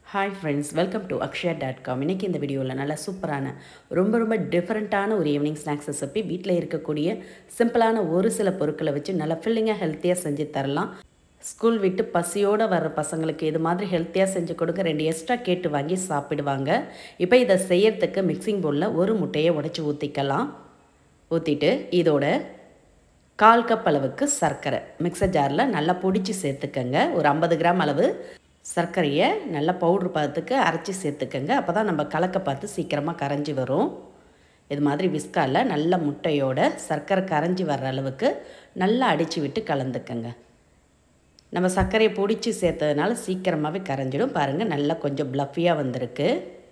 hi friends welcome to Akshaya dot com இன்றைக்கி இந்த வீடியோவில் நல்லா சூப்பரான ரொம்ப ரொம்ப டிஃப்ரெண்ட்டான ஒரு ஈவினிங் ஸ்நாக்ஸ் ரெசிபி வீட்டில் இருக்கக்கூடிய சிம்பிளான ஒரு சில பொருட்களை வச்சு நல்லா ஃபில்லிங்காக ஹெல்த்தியாக செஞ்சு தரலாம் ஸ்கூல் விட்டு பசியோடு வர்ற பசங்களுக்கு இது மாதிரி ஹெல்த்தியாக செஞ்சு கொடுங்க ரெண்டு எக்ஸ்ட்ரா கேட்டு வாங்கி சாப்பிடுவாங்க இப்போ இதை செய்யறதுக்கு மிக்சிங் பவுலில் ஒரு முட்டையை உடச்சி ஊற்றிக்கலாம் ஊற்றிட்டு இதோட கால் கப் அளவுக்கு சர்க்கரை மிக்சர் ஜாரில் நல்லா பொடிச்சு சேர்த்துக்கங்க ஒரு ஐம்பது கிராம் அளவு சர்க்கரையை நல்லா பவுட்ரு பார்த்துக்கு அரைச்சி சேர்த்துக்கங்க அப்போ தான் நம்ம கலக்க பார்த்து சீக்கிரமாக கரைஞ்சி வரும் இது மாதிரி விஸ்காவில் நல்ல முட்டையோட சர்க்கரை கரைஞ்சி வர்ற அளவுக்கு நல்லா அடித்து விட்டு கலந்துக்கங்க நம்ம சர்க்கரையை பொடிச்சு சேர்த்ததுனால சீக்கிரமாகவே கரைஞ்சிடும் பாருங்கள் நல்லா கொஞ்சம் ப்ளஃபியாக வந்திருக்கு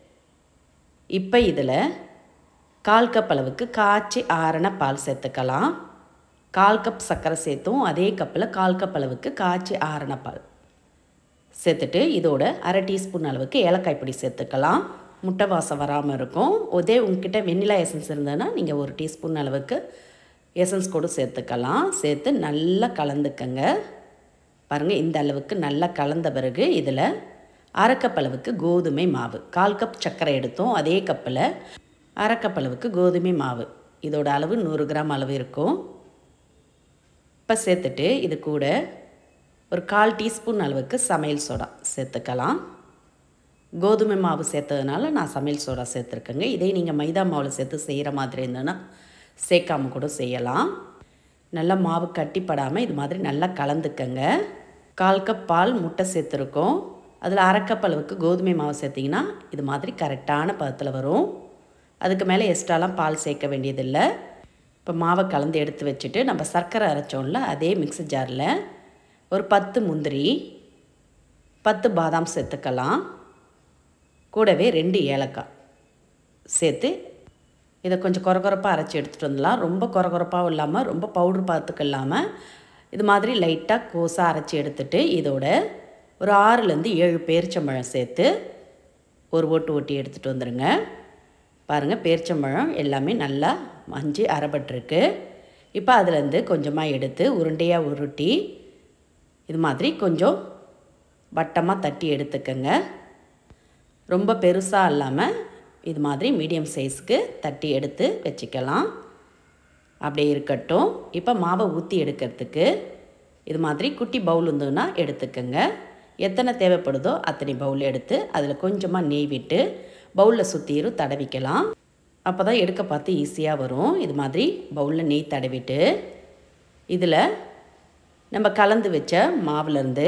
இப்போ இதில் கால் கப் அளவுக்கு காய்ச்சி ஆறின பால் சேர்த்துக்கலாம் கால் கப் சர்க்கரை சேர்த்தும் அதே கப்பில் கால் கப் அளவுக்கு காய்ச்சி ஆறின பால் சேர்த்துட்டு இதோட அரை டீஸ்பூன் அளவுக்கு ஏலக்காய் பொடி சேர்த்துக்கலாம் முட்டை வாசம் வராமல் இருக்கும் அதே உங்ககிட்ட வெண்ணிலா எசன்ஸ் இருந்ததுன்னா நீங்கள் ஒரு டீஸ்பூன் அளவுக்கு எசன்ஸ் கூட சேர்த்துக்கலாம் சேர்த்து நல்லா கலந்துக்கங்க பாருங்கள் இந்த அளவுக்கு நல்லா கலந்த பிறகு இதில் அரை கப் அளவுக்கு கோதுமை மாவு கால் கப் சர்க்கரை எடுத்தோம் அதே கப்பில் அரை கப் அளவுக்கு கோதுமை மாவு இதோட அளவு நூறு கிராம் அளவு இருக்கும் இப்போ சேர்த்துட்டு இது கூட ஒரு கால் டீஸ்பூன் அளவுக்கு சமையல் சோடா சேர்த்துக்கலாம் கோதுமை மாவு சேர்த்ததுனால நான் சமையல் சோடா சேர்த்துருக்கேங்க இதே நீங்கள் மைதா மாவில் சேர்த்து செய்கிற மாதிரி இருந்ததுன்னா சேர்க்காம கூட செய்யலாம் நல்லா மாவு கட்டிப்படாமல் இது மாதிரி நல்லா கலந்துக்கங்க கால் கப் பால் முட்டை சேர்த்துருக்கோம் அதில் அரை கப் அளவுக்கு கோதுமை மாவு சேர்த்திங்கன்னா இது மாதிரி கரெக்டான பதத்தில் வரும் அதுக்கு மேலே எக்ஸ்ட்ராலாம் பால் சேர்க்க வேண்டியதில்லை இப்போ மாவை கலந்து எடுத்து வச்சுட்டு நம்ம சர்க்கரை அரைச்சோம்ல அதே மிக்ஸி ஜாரில் ஒரு பத்து முந்திரி பத்து பாதாம் சேர்த்துக்கலாம் கூடவே ரெண்டு ஏலக்காய் சேர்த்து இதை கொஞ்சம் குறகுறப்பாக அரைச்சி எடுத்துகிட்டு வந்துடலாம் ரொம்ப குறகுறப்பாகவும் இல்லாமல் ரொம்ப பவுட்ரு பார்த்துக்கு இல்லாமல் இது மாதிரி லைட்டாக கோஸாக அரைச்சி எடுத்துட்டு இதோட ஒரு ஆறுலேருந்து ஏழு பேரிச்சம்பழம் சேர்த்து ஒரு ஓட்டு ஓட்டி எடுத்துகிட்டு வந்துடுங்க பாருங்கள் பேரிச்சம்பழம் எல்லாமே நல்லா மஞ்சு அரைப்பட்டிருக்கு இப்போ அதுலேருந்து கொஞ்சமாக எடுத்து உருண்டையாக உருட்டி இது மாதிரி கொஞ்சம் வட்டமாக தட்டி எடுத்துக்கங்க ரொம்ப பெருசாக இல்லாமல் இது மாதிரி மீடியம் சைஸுக்கு தட்டி எடுத்து வச்சுக்கலாம் அப்படியே இருக்கட்டும் இப்போ மாவை ஊற்றி எடுக்கிறதுக்கு இது மாதிரி குட்டி பவுல் இருந்ததுன்னா எடுத்துக்கோங்க எத்தனை தேவைப்படுதோ அத்தனை பவுல் எடுத்து அதில் கொஞ்சமாக நெய் விட்டு பவுலில் சுற்றிரும் தடவிக்கலாம் அப்போ தான் எடுக்க பார்த்து ஈஸியாக வரும் இது மாதிரி பவுலில் நெய் தடவிட்டு இதில் நம்ம கலந்து வச்ச மாவுலேருந்து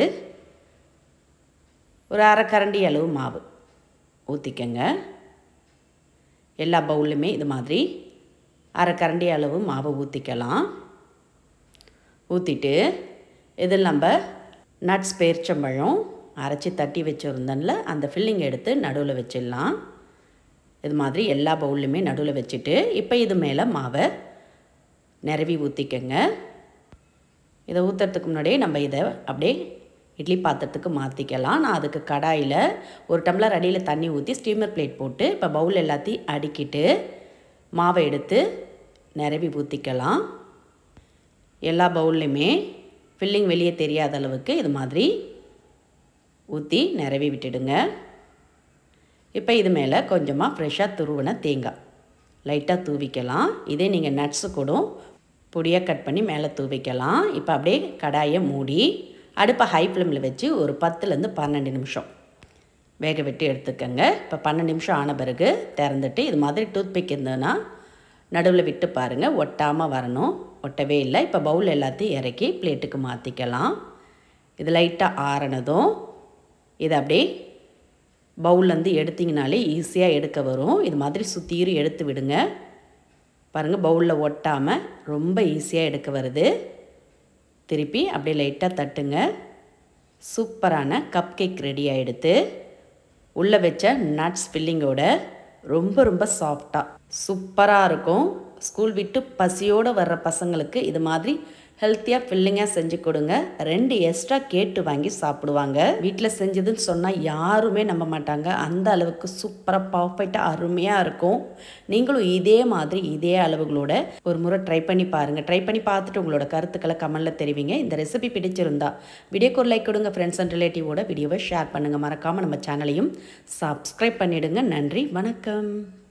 ஒரு அரை கரண்டி அளவு மாவு ஊற்றிக்கங்க எல்லா பவுல்லுமே இது மாதிரி அரை கரண்டி அளவு மாவை ஊற்றிக்கலாம் ஊற்றிட்டு இதில் நம்ம நட்ஸ் பேரிச்சம்பழம் அரைச்சி தட்டி வச்சுருந்தோம்ல அந்த ஃபில்லிங் எடுத்து நடுவில் வச்சிடலாம் இது மாதிரி எல்லா பவுல்லையுமே நடுவில் வச்சுட்டு இப்போ இது மேலே மாவை நிரவி ஊற்றிக்கங்க இதை ஊற்றுறதுக்கு முன்னாடியே நம்ம இதை அப்படியே இட்லி பாத்திரத்துக்கு மாற்றிக்கலாம் நான் அதுக்கு கடாயில் ஒரு டம்ளர் அடியில் தண்ணி ஊற்றி ஸ்டீமர் பிளேட் போட்டு இப்போ பவுல் எல்லாத்தையும் அடுக்கிட்டு மாவை எடுத்து நிரவி ஊற்றிக்கலாம் எல்லா பவுல்லையுமே ஃபில்லிங் வெளியே தெரியாத அளவுக்கு இது மாதிரி ஊற்றி நிரவி விட்டுடுங்க இப்போ இது மேலே கொஞ்சமாக ஃப்ரெஷ்ஷாக துருவின தேங்காய் லைட்டாக தூவிக்கலாம் இதே நீங்கள் நட்ஸு கூட பொடியாக கட் பண்ணி மேலே தூவிக்கலாம் இப்போ அப்படியே கடாயை மூடி அடுப்பை ஹை ஃப்ளேமில் வச்சு ஒரு பத்துலேருந்து பன்னெண்டு நிமிஷம் வேக விட்டு எடுத்துக்கோங்க இப்போ பன்னெண்டு நிமிஷம் ஆன பிறகு திறந்துட்டு இது மாதிரி டூத் பிக் இருந்ததுன்னா நடுவில் விட்டு பாருங்கள் ஒட்டாமல் வரணும் ஒட்டவே இல்லை இப்போ பவுல் எல்லாத்தையும் இறக்கி பிளேட்டுக்கு மாற்றிக்கலாம் இது லைட்டாக ஆறினதும் இதை அப்படியே பவுல்லேருந்து எடுத்திங்கனாலே ஈஸியாக எடுக்க வரும் இது மாதிரி சுற்றியும் எடுத்து விடுங்க பாருங்கள் பவுலில் ஒட்டாமல் ரொம்ப ஈஸியாக எடுக்க வருது திருப்பி அப்படியே லைட்டாக தட்டுங்க சூப்பரான கப் கேக் ரெடி ஆகிடுது உள்ளே வச்ச நட்ஸ் ஃபில்லிங்கோட ரொம்ப ரொம்ப சாஃப்டாக சூப்பராக இருக்கும் ஸ்கூல் விட்டு பசியோடு வர்ற பசங்களுக்கு இது மாதிரி ஹெல்த்தியாக ஃபில்லிங்காக செஞ்சு கொடுங்க ரெண்டு எக்ஸ்ட்ரா கேட்டு வாங்கி சாப்பிடுவாங்க வீட்டில் செஞ்சதுன்னு சொன்னால் யாருமே நம்ப மாட்டாங்க அந்த அளவுக்கு சூப்பராக பர்ஃபெக்டாக அருமையாக இருக்கும் நீங்களும் இதே மாதிரி இதே அளவுகளோட ஒரு முறை ட்ரை பண்ணி பாருங்கள் ட்ரை பண்ணி பார்த்துட்டு உங்களோட கருத்துக்களை கமெண்டில் தெரிவிங்க இந்த ரெசிபி பிடிச்சிருந்தா வீடியோக்கு ஒரு லைக் கொடுங்க ஃப்ரெண்ட்ஸ் அண்ட் ரிலேட்டிவோட வீடியோவை ஷேர் பண்ணுங்கள் மறக்காமல் நம்ம சேனலையும் சப்ஸ்கிரைப் பண்ணிவிடுங்க நன்றி வணக்கம்